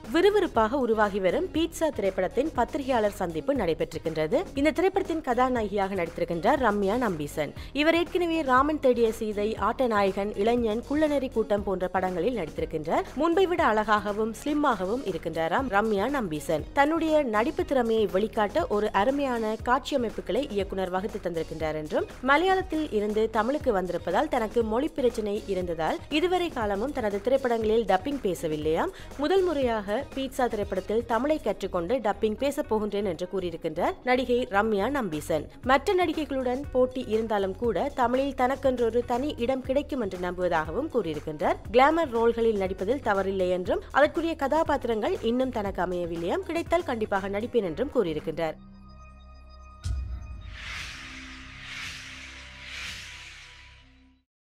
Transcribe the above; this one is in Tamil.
விறுவிறுப்பாக உருவாகி வரும் பீட்சா திரைப்படத்தின் பத்திரிகையாளர் சந்திப்பு நடைபெற்றிருக்கின்றது இந்த திரைப்படத்தின் கதாநாயகியாக நடித்திருக்கின்றார் ரம்யா நம்பீசன் இவர் ஏற்கனவே ராமன் தேடிய சீதை ஆட்டநாயகன் இளைஞன் குள்ளநெறி கூட்டம் போன்ற படங்களில் நடித்திருக்கின்றார் முன்பை விட அழகாகவும் ஸ்லிம்மாகவும் இருக்கின்றாராம் ரம்யா நம்பீசன் தன்னுடைய நடிப்பு திறமையை வெளிக்காட்ட ஒரு அருமையான காட்சியமைப்புகளை இயக்குனர் வகுத்து தந்திருக்கின்றார் என்றும் மலையாளத்தில் இருந்து தமிழுக்கு வந்திருப்பதால் தனக்கு மொழி பிரச்சனை இருந்ததால் இதுவரை காலமும் தனது திரைப்படங்களில் டப்பிங் பேசவில்லையாம் முதல் முறையாக பீட்சா திரைப்படத்தில் தமிழை கற்றுக்கொண்டு டப்பிங் பேச போகின்றேன் என்று கூறியிருக்கின்றார் நடிகை ரம்யா நம்பீசன் மற்ற நடிகைகளுடன் போட்டி இருந்தாலும் கூட தமிழில் தனக்கென்றொரு தனி இடம் கிடைக்கும் என்று நம்புவதாகவும் கூறியிருக்கின்றார் கிளாமர் ரோல்களில் நடிப்பதில் தவறில்லை என்றும் அதற்குரிய கதாபாத்திரங்கள் இன்னும் தனக்கு அமையவில்லையாம் கிடைத்தால் கண்டிப்பாக நடிப்பேன் என்றும் கூறியிருக்கின்றார்